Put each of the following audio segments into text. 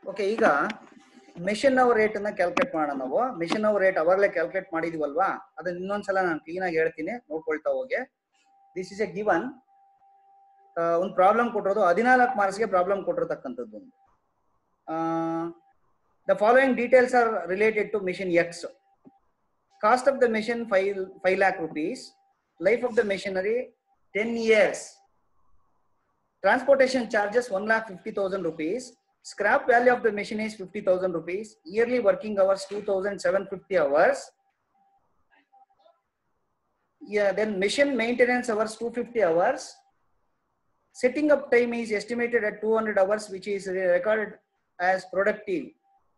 Okay ಈಗ machine hour rate ಅನ್ನ calculate ಮಾಡೋಣ ನಾವು ಮೆಷಿನ್ ಅವರ್ ರೇಟ್ ಅವಾಗಲೇ ಕ್ಯಾಲ್ಕುಲೇಟ್ ಮಾಡಿದೀವಲ್ವಾ ಅದನ್ನ ಇನ್ನೊಂದ್ಸಲ ನಾನು ಕ್ಲೀನ್ ಆಗಿ ಹೇಳ್ತೀನಿ ನೋಡ್ಕೊಳ್ತಾ ಹೋಗಿ ದಿಸ್ ಇಸ್ ಎ ಗಿವನ್ ಒಂದು ಪ್ರಾಬ್ಲಮ್ ಕೊಟ್ಟಿರೋದು ಹದಿನಾಲ್ಕು ಮಾರ್ಕ್ಸ್ಗೆ ಪ್ರಾಬ್ಲಮ್ ಕೊಟ್ಟಿರ್ತಕ್ಕಂಥದ್ದು ಒಂದು the following details are related to machine X cost of the machine five five lakh rupees life of the machinery ten years transportation charges 1 lakh 50,000 rupees. Scrap value of the machine is 50,000 rupees. Yearly working hours 2,750 hours. Yeah, then machine maintenance hours 250 hours. Setting up time is estimated at 200 hours, which is recorded as productive.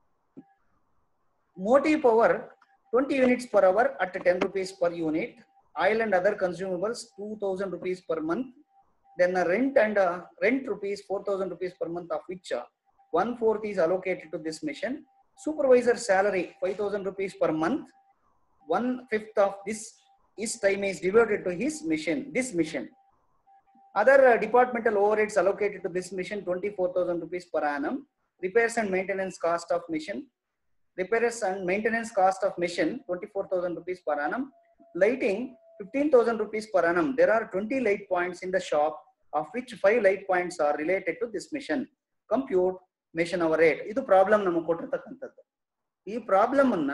Motive power 20 units per hour at 10 rupees per unit. Oil and other consumables 2,000 rupees per month then uh, rent and uh, rent rupees 4000 rupees per month of which uh, one fourth is allocated to this mission supervisor salary 5000 rupees per month one fifth of this his time is devoted to his mission this mission other uh, departmental overheads allocated to this mission 24000 rupees per annum repairs and maintenance cost of mission repairs and maintenance cost of mission 24000 rupees per annum lighting 15000 rupees per annum there are 20 light points in the shop of which five light points are related to this mission. Compute mission hour rate. ಇದು problem ನಮಗೆ ಕೊಟ್ಟಿರ್ತಕ್ಕಂಥದ್ದು ಈ problem ಅನ್ನ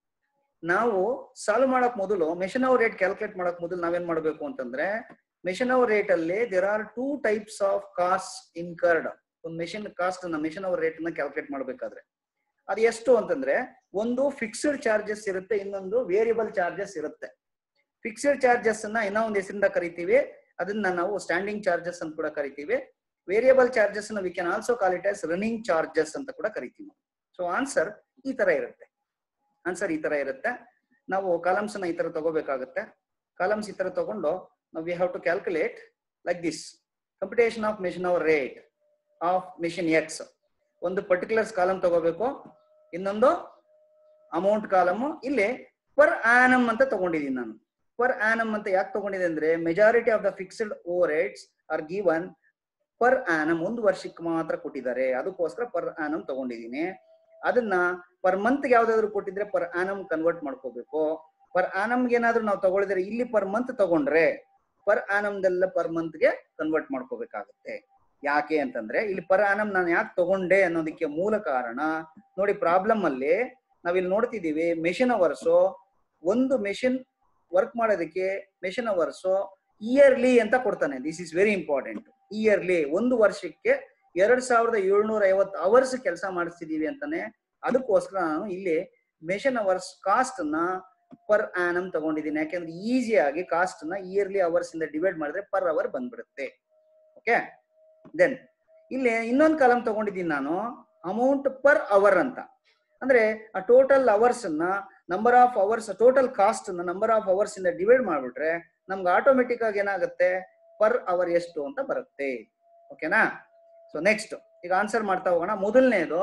ನಾವು solve ಮಾಡಕ್ ಮೊದಲು machine hour rate calculate ಮಾಡಕ್ ಮೊದಲು ನಾವೇನ್ ಮಾಡಬೇಕು ಅಂತಂದ್ರೆ ಮೆಷಿನ್ ಅವರ್ ರೇಟ್ ಅಲ್ಲಿ there are two types of cost incurred ಒಂದು ಮೆಷಿನ್ ಕಾಸ್ಟ್ ಅನ್ನ ಮೆಷಿನ್ ಅವರ್ ರೇಟ್ ಅನ್ನ ಕ್ಯಾಲ್ಕುಲೇಟ್ ಮಾಡಬೇಕಾದ್ರೆ ಅದು ಎಷ್ಟು ಅಂತಂದ್ರೆ ಒಂದು ಫಿಕ್ಸ್ಡ್ ಚಾರ್ಜಸ್ ಇರುತ್ತೆ ಇನ್ನೊಂದು ವೇರಿಯಬಲ್ ಚಾರ್ಜಸ್ ಇರುತ್ತೆ ಫಿಕ್ಸ್ಡ್ ಚಾರ್ಜಸ್ ಅನ್ನ ಇನ್ನೂ ಒಂದು ಹೆಸರಿಂದ ಕರಿತೀವಿ ಅದನ್ನ ನಾವು ಸ್ಟ್ಯಾಂಡಿಂಗ್ ಚಾರ್ಜಸ್ ಅಂತ ಕೂಡ ಕರಿತೀವಿ variable charges we can also call it as running charges ಅಂತ ಕೂಡ ಕರಿತೀವಿ ಸೊ ಆನ್ಸರ್ ಈ ತರ ಇರುತ್ತೆ ಆನ್ಸರ್ ಈ ತರ ಇರುತ್ತೆ ನಾವು ಕಾಲಮ್ಸ್ ನ ಈ ತರ ತಗೋಬೇಕಾಗುತ್ತೆ ಕಾಲಮ್ಸ್ ಈ ತರ ತಗೊಂಡು ನಾವು we have to calculate like this computation of machine hour rate of machine X ಒಂದು ಪರ್ಟಿಕ್ಯುಲರ್ಸ್ ಕಾಲಮ್ ತಗೋಬೇಕು ಇನ್ನೊಂದು ಅಮೌಂಟ್ ಕಾಲಮ್ ಇಲ್ಲಿ ಪರ್ ಆನಮ್ ಅಂತ ತಗೊಂಡಿದ್ದೀನಿ ನಾನು ಪರ್ ಆನಮ್ ಅಂತ ಯಾಕೆ ತಗೊಂಡಿದೆ ಅಂದ್ರೆ majority of the fixed over rates are given per annum ಒಂದು ವರ್ಷಕ್ಕೆ ಮಾತ್ರ ಕೊಟ್ಟಿದ್ದಾರೆ ಅದಕ್ಕೋಸ್ಕರ ಪರ್ ಆನಮ್ ತಗೊಂಡಿದ್ದೀನಿ ಅದನ್ನ ಪರ್ ಮಂತ್ ಯಾವ್ದಾದ್ರು ಕೊಟ್ಟಿದ್ರೆ ಪರ್ ಆನಮ್ ಕನ್ವರ್ಟ್ ಮಾಡ್ಕೋಬೇಕು ಪರ್ ಆನಮ್ಗೆ ಏನಾದ್ರು ನಾವು ತಗೊಳಿದ್ರೆ ಇಲ್ಲಿ ಪರ್ ಮಂತ್ ತಗೊಂಡ್ರೆ ಪರ್ ಆನಮ್ದೆಲ್ಲ ಪರ್ ಮಂತ್ಗೆ ಕನ್ವರ್ಟ್ ಮಾಡ್ಕೋಬೇಕಾಗುತ್ತೆ ಯಾಕೆ ಅಂತಂದ್ರೆ ಇಲ್ಲಿ ಪರ್ ಆನಮ್ ನಾನು ಯಾಕೆ ತಗೊಂಡೆ ಅನ್ನೋದಕ್ಕೆ ಮೂಲ ಕಾರಣ ನೋಡಿ ಪ್ರಾಬ್ಲಮ್ ಅಲ್ಲಿ ನಾವಿಲ್ಲಿ ನೋಡ್ತಿದೀವಿ ಮೆಷಿನ್ ಅವರ್ಸು ಒಂದು ಮೆಷಿನ್ ವರ್ಕ್ ಮಾಡೋದಕ್ಕೆ ಮೆಷಿನ್ ಅವರ್ಸ್ ಇಯರ್ಲಿ ಅಂತ ಕೊಡ್ತಾನೆ this is very important yearly ಒಂದು ವರ್ಷಕ್ಕೆ ಎರಡ್ ಸಾವಿರದ ಏಳ್ನೂರ ಐವತ್ತು ಅವರ್ಸ್ ಕೆಲಸ ಮಾಡಿಸ್ತಿದೀವಿ ಅಂತಾನೆ ಅದಕ್ಕೋಸ್ಕರ ನಾನು ಇಲ್ಲಿ ಮೆಷಿನ್ ಅವರ್ಸ್ ಕಾಸ್ಟ್ ನ ಪರ್ ಆನಮ್ ತಗೊಂಡಿದ್ದೀನಿ ಯಾಕೆಂದ್ರೆ ಈಸಿಯಾಗಿ ಕಾಸ್ಟ್ ನ ಇಯರ್ಲಿ ಅವರ್ಸ್ ಇಂದ ಡಿವೈಡ್ ಮಾಡಿದ್ರೆ ಪರ್ ಅವರ್ ಬಂದ್ಬಿಡುತ್ತೆ ಓಕೆ ದೆನ್ ಇಲ್ಲಿ ಇನ್ನೊಂದು ಕಾಲಮ್ ತಗೊಂಡಿದ್ದೀನಿ ನಾನು ಅಮೌಂಟ್ ಪರ್ ಅವರ್ ಅಂತ ಅಂದ್ರೆ ಆ ಟೋಟಲ್ ಅವರ್ಸ್ ಅನ್ನ number of hours total cost number of hours ಇಂದ ಡಿವೈಡ್ ಮಾಡ್ಬಿಟ್ರೆ ನಮ್ಗೆ ಆಟೋಮೆಟಿಕ್ ಆಗಿ ಏನಾಗುತ್ತೆ ಪರ್ ಅವರ್ ಎಷ್ಟು ಅಂತ ಬರುತ್ತೆ ಓಕೆನಾ ಸೊ ನೆಕ್ಸ್ಟ್ ಈಗ ಆನ್ಸರ್ ಮಾಡ್ತಾ ಹೋಗೋಣ ಮೊದಲನೇದು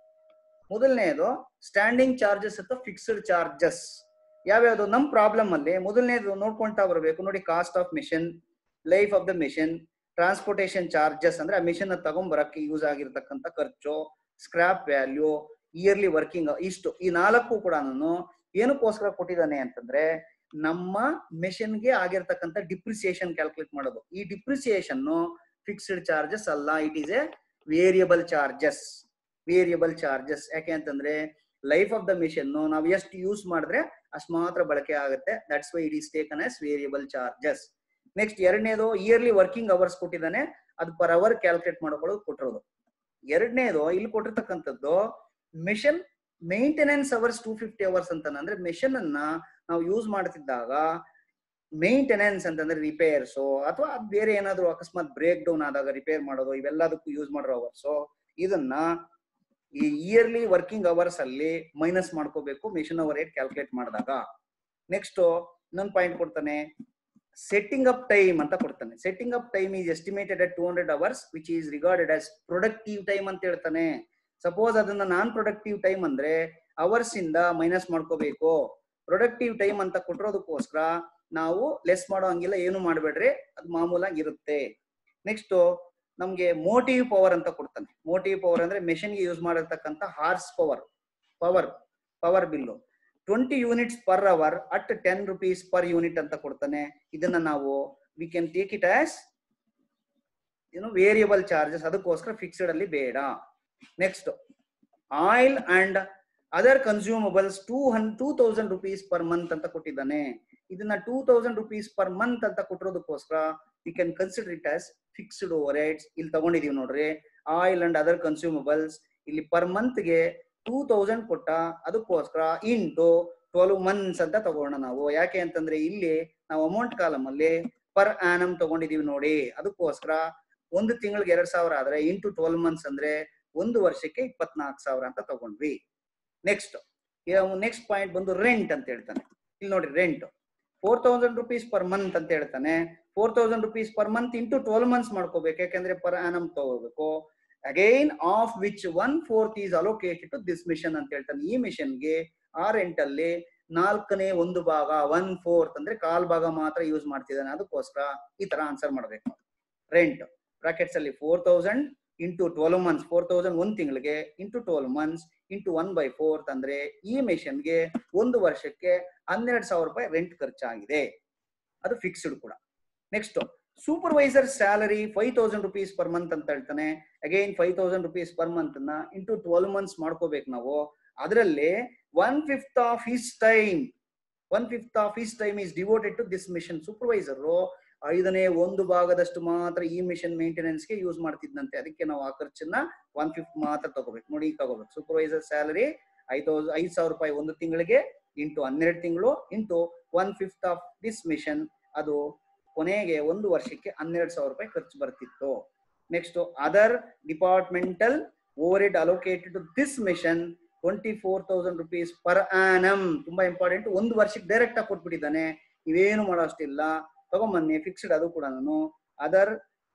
ಮೊದಲನೇದು ಸ್ಟ್ಯಾಂಡಿಂಗ್ ಚಾರ್ಜಸ್ ಅಥವಾ ಫಿಕ್ಸ್ಡ್ ಚಾರ್ಜಸ್ ಯಾವ್ಯಾವ್ದು ನಮ್ ಪ್ರಾಬ್ಲಮ್ ಅಲ್ಲಿ ಮೊದಲನೇದು ನೋಡ್ಕೊಂತಾ ಬರಬೇಕು ನೋಡಿ cost of machine life of the machine transportation charges ಅಂದ್ರೆ ಆ ಮಿಷನ್ ತಗೊಂಡ್ಬರಕ್ಕೆ ಯೂಸ್ ಆಗಿರ್ತಕ್ಕಂಥ ಖರ್ಚು ಸ್ಕ್ರಾಪ್ ವ್ಯಾಲ್ಯೂ ಇಯರ್ಲಿ ವರ್ಕಿಂಗ್ ಇಷ್ಟು ಈ ನಾಲ್ಕು ಕೂಡ ನಾನು ಏನಕ್ಕೋಸ್ಕರ ಕೊಟ್ಟಿದ್ದಾನೆ ಅಂತಂದ್ರೆ ನಮ್ಮ ಮೆಷಿನ್ಗೆ ಆಗಿರ್ತಕ್ಕಂಥ ಡಿಪ್ರಿಸಿಯೇಷನ್ ಕ್ಯಾಲ್ಕುಲೇಟ್ ಮಾಡೋದು ಈ ಡಿಪ್ರಿಸಿಯೇಷನ್ ಫಿಕ್ಸ್ಡ್ ಚಾರ್ಜಸ್ ಅಲ್ಲ it is a variable charges variable charges ಯಾಕೆ ಅಂತಂದ್ರೆ ಲೈಫ್ ಆಫ್ ದ ಮಿಷನ್ ನಾವು ಎಷ್ಟು ಯೂಸ್ ಮಾಡಿದ್ರೆ ಅಷ್ಟು ಮಾತ್ರ ಬಳಕೆ ಆಗುತ್ತೆ that's why it is taken as variable charges next ಎರಡನೇದು ಇಯರ್ಲಿ ವರ್ಕಿಂಗ್ ಅವರ್ಸ್ ಕೊಟ್ಟಿದ್ದಾನೆ ಅದು ಪರ್ ಅವರ್ ಕ್ಯಾಲ್ಕುಲೇಟ್ ಮಾಡ್ಕೊಳ್ಳೋದು ಕೊಟ್ಟಿರೋದು ಎರಡನೇದು ಇಲ್ಲಿ ಕೊಟ್ಟಿರ್ತಕ್ಕಂಥದ್ದು machine maintenance hours two fifty hours ಅಂತ ಅಂದ್ರೆ ಮೆಷಿನ್ ಅನ್ನ ನಾವು ಯೂಸ್ ಮಾಡ್ತಿದ್ದಾಗ ಮೇಂಟೆನೆನ್ಸ್ ಅಂತಂದ್ರೆ ರಿಪೇರ್ಸ್ ಅಥವಾ ಬೇರೆ ಏನಾದ್ರು ಅಕಸ್ಮಾತ್ ಬ್ರೇಕ್ ಡೌನ್ ಆದಾಗ ರಿಪೇರ್ ಮಾಡೋದು ಇವೆಲ್ಲದಕ್ಕೂ ಯೂಸ್ ಮಾಡೋ ಅವರ್ಸ್ ಇದನ್ನ ಈ ಇಯರ್ಲಿ ವರ್ಕಿಂಗ್ ಅವರ್ಸ್ ಅಲ್ಲಿ ಮೈನಸ್ ಮಾಡ್ಕೋಬೇಕು ಮೆಷಿನ್ ಅವರ್ ರೇಟ್ ಕ್ಯಾಲ್ಕುಲೇಟ್ ಮಾಡಿದಾಗ ನೆಕ್ಸ್ಟ್ ಇನ್ನೊಂದು ಪಾಯಿಂಟ್ ಕೊಡ್ತಾನೆ ಸೆಟ್ಟಿಂಗ್ ಅಪ್ ಟೈಮ್ ಅಂತ ಕೊಡ್ತಾನೆ setting up time is estimated at two hundred hours which is regarded as productive time ಅಂತ ಹೇಳ್ತಾನೆ ಸಪೋಸ್ ಅದನ್ನ ನಾನ್ ಪ್ರೊಡಕ್ಟಿವ್ ಟೈಮ್ ಅಂದ್ರೆ ಅವರ್ಸ್ ಇಂದ ಮೈನಸ್ ಮಾಡ್ಕೋಬೇಕು ಪ್ರೊಡಕ್ಟಿವ್ ಟೈಮ್ ಅಂತ ಕೊಟ್ಟಿರೋದಕ್ಕೋಸ್ಕರ ನಾವು ಲೆಸ್ ಮಾಡೋ ಹಂಗಿಲ್ಲ ಏನು ಮಾಡಬೇಡ್ರಿ ಅದು ಮಾಮೂಲಾಗಿ ಇರುತ್ತೆ ನೆಕ್ಸ್ಟ್ ನಮ್ಗೆ ಮೋಟಿವ್ ಪವರ್ ಅಂತ ಕೊಡ್ತಾನೆ ಮೋಟಿವ್ ಪವರ್ ಅಂದ್ರೆ ಮೆಷಿನ್ಗೆ ಯೂಸ್ ಮಾಡಿರ್ತಕ್ಕಂಥ horse power power power bill twenty units per hour at ten rupees per unit ಅಂತ ಕೊಡ್ತಾನೆ ಇದನ್ನ ನಾವು we can take it as ಏನು ವೇರಿಯಬಲ್ ಚಾರ್ಜಸ್ ಅದಕ್ಕೋಸ್ಕರ ಫಿಕ್ಸ್ಡ್ ಅಲ್ಲಿ ಬೇಡ next oil and other consumables two ಹನ್ two thousand rupees per month ಅಂತ ಕೊಟ್ಟಿದ್ದಾನೆ ಇದನ್ನ two thousand rupees per month ಅಂತ ಕೊಟ್ಟಿರೋದಕ್ಕೋಸ್ಕರ we can consider it as fixed overheads ಇಲ್ಲಿ ತಗೊಂಡಿದೀವಿ ನೋಡ್ರಿ ಆಯಿಲ್ ಅಂಡ್ ಅದರ್ ಕನ್ಸ್ಯೂಮಬಲ್ಸ್ ಇಲ್ಲಿ ಪರ್ ಮಂತ್ಗೆ ಟೂ ತೌಸಂಡ್ ಕೊಟ್ಟ ಅದಕ್ಕೋಸ್ಕರ ಇಂಟು ಟ್ವೆಲ್ವ್ ಮಂತ್ಸ್ ಅಂತ ತಗೋಣ ನಾವು ಯಾಕೆ ಅಂತಂದ್ರೆ ಇಲ್ಲಿ ನಾವು ಅಮೌಂಟ್ ಕಾಲಮ್ ಅಲ್ಲಿ ಪರ್ ಆನಮ್ ತಗೊಂಡಿದೀವಿ ನೋಡಿ ಅದಕ್ಕೋಸ್ಕರ ಒಂದು ತಿಂಗಳಿಗೆ ಎರಡ್ ಸಾವಿರ ಆದ್ರೆ ಇಂಟು ಟ್ವೆಲ್ವ್ ಮಂತ್ಸ್ ಅಂದ್ರೆ ಒಂದು ವರ್ಷಕ್ಕೆ ಇಪ್ಪತ್ನಾಲ್ಕು ಸಾವಿರ ಅಂತ ತಗೊಂಡ್ವಿ ನೆಕ್ಸ್ಟ್ ನೆಕ್ಸ್ಟ್ ಪಾಯಿಂಟ್ ಬಂದು ರೆಂಟ್ ಅಂತ ಹೇಳ್ತಾನೆ ಇಲ್ಲಿ ನೋಡಿ rent four thousand rupees per month ಅಂತ ಹೇಳ್ತಾನೆ four thousand rupees per month into twelve months ಮಾಡ್ಕೋಬೇಕು ಯಾಕಂದ್ರೆ ಪರ್ ಆನಮ್ ತಗೋಬೇಕು again of which one fourth is allocated to this machine ಅಂತ ಹೇಳ್ತಾನೆ ಈ ಮಿಷನ್ಗೆ ಆ ರೆಂಟ್ ಅಲ್ಲಿ ನಾಲ್ಕನೇ ಒಂದು ಭಾಗ ಒನ್ ಫೋರ್ತ್ ಅಂದ್ರೆ ಕಾಲ್ ಭಾಗ ಮಾತ್ರ ಯೂಸ್ ಮಾಡ್ತಿದ್ದಾನೆ ಅದಕ್ಕೋಸ್ಕರ ಈ ತರ ಆನ್ಸರ್ ಮಾಡ್ಬೇಕು ರೆಂಟ್ ಬ್ರಾಕೆಟ್ಸ್ ಅಲ್ಲಿ four thousand into twelve months four thousand ಒಂದ್ ತಿಂಗಳಿಗೆ into twelve months into one by fourth ಅಂದ್ರೆ ಈ ಮಿಷನ್ಗೆ ಒಂದು ವರ್ಷಕ್ಕೆ ಹನ್ನೆರಡು ಸಾವಿರ ರೂಪಾಯಿ ರೆಂಟ್ ಖರ್ಚಾಗಿದೆ ಅದು ಫಿಕ್ಸ್ಡ್ ಕೂಡ next supervisor salary five thousand rupees per month ಅಂತ ಹೇಳ್ತಾನೆ again five thousand rupees per month ನ ಇಂಟು ಟ್ವೆಲ್ವ್ ಮಂತ್ಸ್ ಮಾಡ್ಕೋಬೇಕು ನಾವು ಅದರಲ್ಲಿ one fifth of his time one fifth of his time is devoted to this machine supervisor ಐದನೇ ಒಂದು ಭಾಗದಷ್ಟು ಮಾತ್ರ ಈ ಮಿಷನ್ ಮೇಂಟೆನೆನ್ಸ್ಗೆ ಯೂಸ್ ಮಾಡ್ತಿದ್ದಂತೆ ಅದಕ್ಕೆ ನಾವು ಆ ಖರ್ಚನ್ನ ಒನ್ ಫಿಫ್ತ್ ಮಾತ್ರ ತಗೋಬೇಕು ನೋಡಿ ಈಗ ತಗೋಬೇಕು ಸೂಪರ್ವೈಸರ್ ಸ್ಯಾಲರಿ ಐದು ಐದು ಸಾವಿರ ರೂಪಾಯಿ ಒಂದು ತಿಂಗಳಿಗೆ ಇಂಟು ಹನ್ನೆರಡು ತಿಂಗಳು into one fifth of this machine ಅದು ಕೊನೆಗೆ ಒಂದು ವರ್ಷಕ್ಕೆ ಹನ್ನೆರಡು ಸಾವಿರ ರೂಪಾಯಿ ಖರ್ಚು ಬರ್ತಿತ್ತು next other departmental overhead allocated to this machine twenty four thousand rupees per annum ತುಂಬಾ ಇಂಪಾರ್ಟೆಂಟ್ ಒಂದು ವರ್ಷಕ್ಕೆ ಡೈರೆಕ್ಟ್ ಆಗಿ ಕೊಟ್ಬಿಟ್ಟಿದ್ದಾನೆ ಇವೇನು ಮಾಡೋ ಅಷ್ಟಿಲ್ಲ ತಗೊಂಬನ್ನಿ ಫಿಕ್ಸ್ಡ್ ಅದು ಕೂಡ ನಾನು other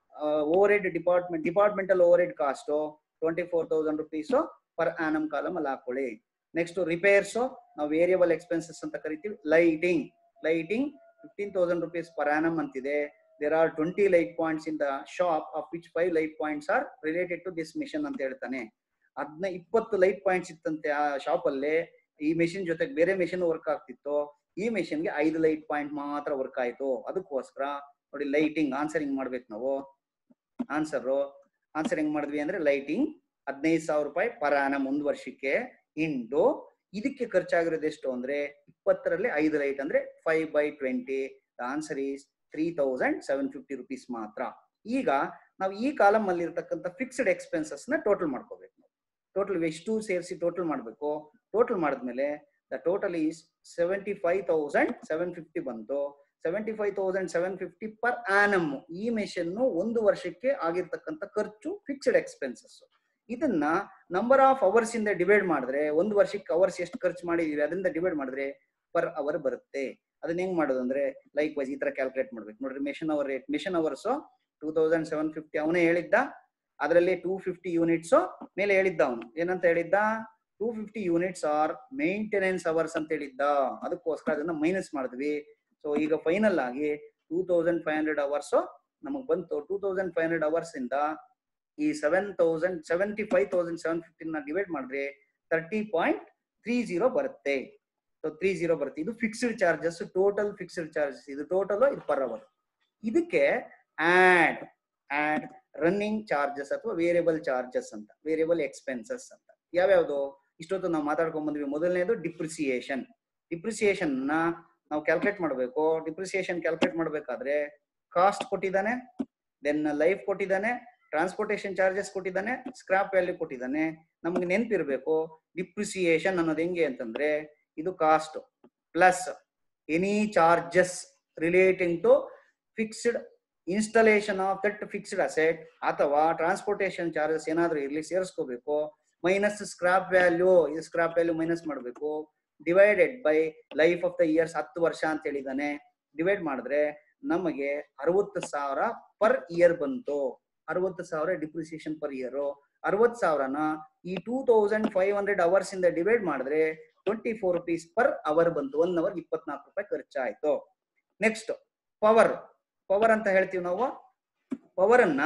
overhead department departmental overhead cost twenty four thousand rupees per annum column ಅಲ್ಲಿ ಹಾಕೊಳ್ಳಿ ನೆಕ್ಸ್ಟ್ ರಿಪೇರ್ಸ್ ನಾವು ವೇರಿಯಬಲ್ ಎಕ್ಸ್ಪೆನ್ಸಸ್ ಅಂತ ಕರಿತೀವಿ lighting lighting fifteen thousand rupees per annum ಅಂತಿದೆ there are twenty light points in the shop of which five light points are related to this machine ಅಂತ ಹೇಳ್ತಾನೆ ಹದ್ನ ಇಪ್ಪತ್ತು light points ಇತ್ತಂತೆ ಆ shop ಅಲ್ಲಿ ಈ ಮೆಷಿನ್ ಜೊತೆಗೆ ಬೇರೆ ಮೆಷಿನ್ ವರ್ಕ್ ಆಗ್ತಿತ್ತು ಈ ಮೆಷಿನ್ಗೆ ಐದು ಲೈಟ್ ಪಾಯಿಂಟ್ ಮಾತ್ರ ವರ್ಕ್ ಆಯ್ತು ಅದಕ್ಕೋಸ್ಕರ ನೋಡಿ ಲೈಟಿಂಗ್ ಆನ್ಸರ್ ಹಿಂಗ್ ಮಾಡ್ಬೇಕು ನಾವು ಆನ್ಸರ್ ಆನ್ಸರ್ ಹೆಂಗ್ ಮಾಡಿದ್ವಿ ಅಂದ್ರೆ ಲೈಟಿಂಗ್ ಹದಿನೈದು ಸಾವಿರ ರೂಪಾಯಿ ಪರ್ ಆನಮ್ ಒಂದು ವರ್ಷಕ್ಕೆ ಇಂಟು ಇದಕ್ಕೆ ಖರ್ಚಾಗಿರೋದು ಎಷ್ಟು ಅಂದ್ರೆ ಇಪ್ಪತ್ತರಲ್ಲಿ ಐದು ಲೈಟ್ ಅಂದ್ರೆ five by twenty the answer is three thousand seven fifty rupees ಮಾತ್ರ ಈಗ ನಾವು ಈ ಕಾಲಮ್ ಅಲ್ಲಿ ಇರ್ತಕ್ಕಂಥ ಫಿಕ್ಸ್ಡ್ ಎಕ್ಸ್ಪೆನ್ಸಸ್ ನ ಟೋಟಲ್ ಮಾಡ್ಕೋಬೇಕು ಟೋಟಲ್ ಎಷ್ಟು ಸೇರಿಸಿ ಟೋಟಲ್ ಮಾಡಬೇಕು ಟೋಟಲ್ ಮಾಡಿದ್ಮೇಲೆ the total is seventy five thousand seven fifty ಬಂತು seventy five thousand seven fifty per annum ಈ ಮೆಷನ್ ಒಂದು ವರ್ಷಕ್ಕೆ ಆಗಿರ್ತಕ್ಕಂಥ ಖರ್ಚು ಫಿಕ್ಸ್ಡ್ ಎಕ್ಸ್ಪೆನ್ಸಸ್ ಇದನ್ನ ನಂಬರ್ ಆಫ್ ಅವರ್ಸ್ ಇಂದ ಡಿವೈಡ್ ಮಾಡಿದ್ರೆ ಒಂದು ವರ್ಷಕ್ಕೆ ಅವರ್ಸ್ ಎಷ್ಟು ಖರ್ಚು ಮಾಡಿದೀವಿ ಅದರಿಂದ ಡಿವೈಡ್ ಮಾಡಿದ್ರೆ ಪರ್ ಅವರ್ ಬರುತ್ತೆ ಅದನ್ನ ಹೆಂಗ್ ಮಾಡೋದು ಅಂದ್ರೆ ಲೈಕ್ ವೈಸ್ ಈ ತರ ಕ್ಯಾಲ್ಕುಲೇಟ್ ಮಾಡ್ಬೇಕು ನೋಡ್ರಿ machine hour rate machine hours two thousand seven fifty ಅವನೇ ಹೇಳಿದ್ದ ಅದರಲ್ಲಿ ಟೂ ಫಿಫ್ಟಿ ಯೂನಿಟ್ಸ್ ಮೇಲೆ ಹೇಳಿದ್ದ ಅವನು ಏನಂತ ಹೇಳಿದ್ದ two fifty units are maintenance hours ಅಂತ ಹೇಳಿದ್ದ ಅದಕ್ಕೋಸ್ಕರ ಅದನ್ನ ಮೈನಸ್ ಮಾಡಿದ್ವಿ ಸೊ ಈಗ ಫೈನಲ್ ಆಗಿ two thousand five hundred hours ನಮಗ್ ಬಂತು two thousand five hundred hours ಇಂದ ಈ seven thousand seventy five thousand seven ಫಿಫ್ಟಿನ ಡಿವೈಡ್ ಮಾಡಿದ್ರೆ ತರ್ಟಿ ಪಾಯಿಂಟ್ ತ್ರೀ ಜೀರೋ ಬರುತ್ತೆ ಸೊ ತ್ರೀ ಜೀರೋ ಬರುತ್ತೆ ಇದು fixed charges total fixed charges ಇದು ಟೋಟಲ್ ಇದು ಪರ್ ಅವರ್ ಇದಕ್ಕೆ ಆಡ್ ಆಡ್ ರನ್ನಿಂಗ್ ಚಾರ್ಜಸ್ ಅಥವಾ ವೇರಿಯಬಲ್ ಚಾರ್ಜಸ್ ಅಂತ ವೇರಿಯಬಲ್ ಎಕ್ಸ್ಪೆನ್ಸಸ್ ಅಂತ ಯಾವ್ಯಾವ್ದು ಇಷ್ಟೊತ್ತು ನಾವು ಮಾತಾಡ್ಕೊಂಡ್ ಬಂದ್ವಿ ಮೊದಲನೇದು ಡಿಪ್ರಿಸಿಯೇಷನ್ ಡಿಪ್ರಿಸಿಯೇಷನ್ ನ ನಾವು ಕ್ಯಾಲ್ಕುಲೇಟ್ ಮಾಡಬೇಕು ಡಿಪ್ರಿಸಿಯೇಷನ್ ಕ್ಯಾಲ್ಕುಲೇಟ್ ಮಾಡಬೇಕಾದ್ರೆ ಕಾಸ್ಟ್ ಕೊಟ್ಟಿದ್ದಾನೆ ದೆನ್ ಲೈಫ್ ಕೊಟ್ಟಿದ್ದಾನೆ ಟ್ರಾನ್ಸ್ಪೋರ್ಟೇಷನ್ ಚಾರ್ಜಸ್ ಕೊಟ್ಟಿದ್ದಾನೆ ಸ್ಕ್ರಾಪ್ ವ್ಯಾಲ್ಯೂ ಕೊಟ್ಟಿದ್ದಾನೆ ನಮ್ಗೆ ನೆನ್ಪಿರ್ಬೇಕು ಡಿಪ್ರಿಸಿಯೇಷನ್ ಅನ್ನೋದು ಹೆಂಗೆ ಅಂತಂದ್ರೆ ಇದು cost plus any charges relating to fixed installation of that fixed asset ಅಥವಾ ಟ್ರಾನ್ಸ್ಪೋರ್ಟೇಷನ್ ಚಾರ್ಜಸ್ ಏನಾದ್ರೂ ಇರ್ಲಿ ಸೇರಿಸ್ಕೋಬೇಕು ಮೈನಸ್ ಸ್ಕ್ರಾಪ್ ವ್ಯಾಲ್ಯೂ ಇದು ಸ್ಕ್ರಾಪ್ ವ್ಯಾಲ್ಯೂ ಮೈನಸ್ ಮಾಡಬೇಕು divided by life of the years ಹತ್ತು ವರ್ಷ ಅಂತ ಹೇಳಿದಾನೆ ಡಿವೈಡ್ ಮಾಡಿದ್ರೆ ನಮಗೆ ಅರವತ್ತು ಸಾವಿರ ಪರ್ ಇಯರ್ ಬಂತು ಅರವತ್ತು ಸಾವಿರ ಡಿಪ್ರಿಸಿಯೇಷನ್ ಪರ್ ಇಯರ್ ಅರವತ್ತು ಸಾವಿರನ ಈ two thousand five hundred hours ಇಂದ ಡಿವೈಡ್ ಮಾಡಿದ್ರೆ twenty four rupees per hour ಬಂತು ಒನ್ ಅವರ್ ಇಪ್ಪತ್ನಾಲ್ಕು ರೂಪಾಯಿ ಖರ್ಚಾಯ್ತು ನೆಕ್ಸ್ಟ್ ಪವರ್ ಪವರ್ ಅಂತ ಹೇಳ್ತೀವಿ ನಾವು ಪವರ್ ಅನ್ನ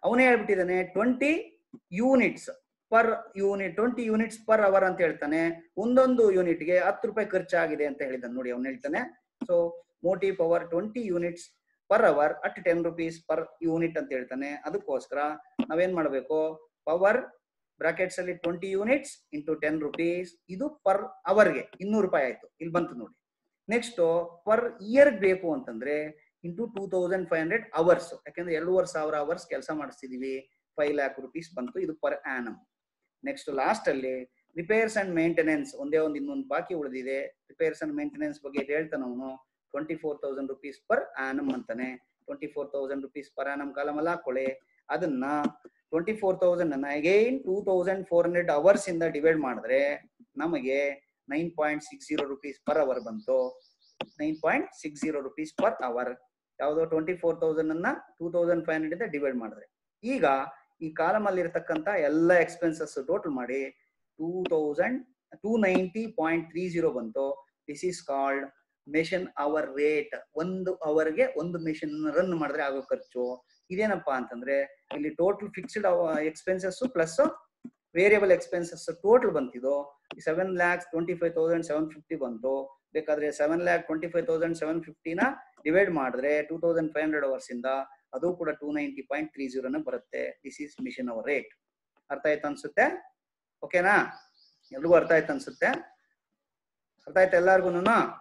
ಅವನೇ ಹೇಳ್ಬಿಟ್ಟಿದ್ದಾನೆ twenty units per unit twenty units per hour ಅಂತ ಹೇಳ್ತಾನೆ ಒಂದೊಂದು ಯೂನಿಟ್ಗೆ ಹತ್ತು ರೂಪಾಯಿ ಖರ್ಚಾಗಿದೆ ಅಂತ ಹೇಳಿದ್ದಾನೆ ನೋಡಿ ಅವ್ನು ಹೇಳ್ತಾನೆ so motive power twenty units per hour at ten rupees per unit ಅಂತ ಹೇಳ್ತಾನೆ ಅದಕ್ಕೋಸ್ಕರ ನಾವೇನ್ ಮಾಡಬೇಕು ಪವರ್ ಬ್ರಾಕೆಟ್ಸ್ ಅಲ್ಲಿ twenty units into ten rupees ಇದು ಪರ್ ಅವರ್ಗೆ ಇನ್ನೂರು ರೂಪಾಯಿ ಆಯ್ತು ಇಲ್ಲಿ ಬಂತು ನೋಡಿ ನೆಕ್ಸ್ಟ್ ಪರ್ ಇಯರ್ ಬೇಕು ಅಂತಂದ್ರೆ into two thousand five hundred hours ಯಾಕಂದ್ರೆ ಎರಡೂವರೆ ಸಾವಿರ ಅವರ್ಸ್ ಕೆಲಸ ಮಾಡಿಸ್ತಿದೀವಿ ಫೈವ್ ಲ್ಯಾಕ್ ರುಪೀಸ್ ಬಂತು ಇದು ಪರ್ ಆನಮ್ ನೆಕ್ಸ್ಟ್ ಲಾಸ್ಟ್ ಅಲ್ಲಿ ರಿಪೇರ್ಸ್ ಅಂಡ್ ಮೇಂಟೆನೆನ್ಸ್ ಒಂದೇ ಒಂದು ಇನ್ನೊಂದು ಬಾಕಿ ಉಳಿದಿದೆ ರಿಪೇರ್ಸ್ ಅಂಡ್ ಮೇಂಟೆನೆನ್ಸ್ ಬಗ್ಗೆ ಹೇಳ್ತಾನೆ ಅವನು twenty four thousand rupees per annum ಅಂತಾನೆ twenty four thousand rupees per annum ಕಾಲಮಲ್ಲ ಹಾಕೊಳ್ಳಿ ಅದನ್ನ ಟ್ವೆಂಟಿ ಫೋರ್ ತೌಸಂಡ್ ಅನ್ನ again two thousand four hundred hours ಇಂದ ಡಿವೈಡ್ ಮಾಡಿದ್ರೆ ನಮಗೆ nine point six zero rupees per hour ಬಂತು nine point six zero rupees per hour ಯಾವುದೋ ಟ್ವೆಂಟಿ ಫೋರ್ ತೌಸಂಡ್ ಅನ್ನ ಟೂ ತೌಸಂಡ್ ಫೈವ್ ಹಂಡ್ರೆಡ್ ಇಂದ divide ಮಾಡಿದ್ರೆ ಈಗ ಈ ಕಾಲಮ್ ಅಲ್ಲಿ ಇರತಕ್ಕಂತ ಎಲ್ಲ ಎಕ್ಸ್ಪೆನ್ಸಸ್ ಟೋಟಲ್ ಮಾಡಿ two thousand two ninety point three zero ಬಂತು this is called machine hour rate ಒಂದು ಅವರ್ಗೆ ಒಂದು ಮೆಷಿನ್ ರನ್ ಮಾಡಿದ್ರೆ ಆಗೋ ಖರ್ಚು ಇದೇನಪ್ಪಾ ಅಂತಂದ್ರೆ ಇಲ್ಲಿ total fixed expenses plus variable expenses total ಬಂತಿದ್ದು seven lakhs twenty five thousand seven fifty ಬಂತು ಬೇಕಾದ್ರೆ seven lakh twenty five thousand seven ಫಿಫ್ಟಿನ ಡಿವೈಡ್ ಮಾಡಿದ್ರೆ two thousand five hundred hours ಇಂದ ಅದು ಕೂಡ ಟೂ ನೈಂಟಿ ಪಾಯಿಂಟ್ ತ್ರೀ ಜೀರೋನ ಬರುತ್ತೆ this is machine hour rate ಅರ್ಥ ಆಯ್ತು ಅನ್ಸುತ್ತೆ ಓಕೆನಾ ಎಲ್ರಿಗೂ ಅರ್ಥ ಆಯ್ತು ಅನ್ಸುತ್ತೆ ಅರ್ಥ ಆಯ್ತಾ ಎಲ್ಲಾರ್ಗು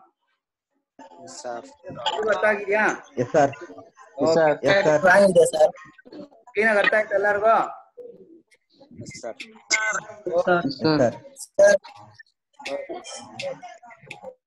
ಸರ್ ಎಲ್ರಿಗೂ ಅರ್ಥ ಆಗಿದ್ಯಾ yes sir sir yes sir ಆಗಿದೆ ಸರ್ ಕ್ಲೀನಾಗಿ ಅರ್ಥ ಆಯ್ತಾ ಎಲ್ಲಾರ್ಗು ಸರ್ ಸರ್ ಸರ್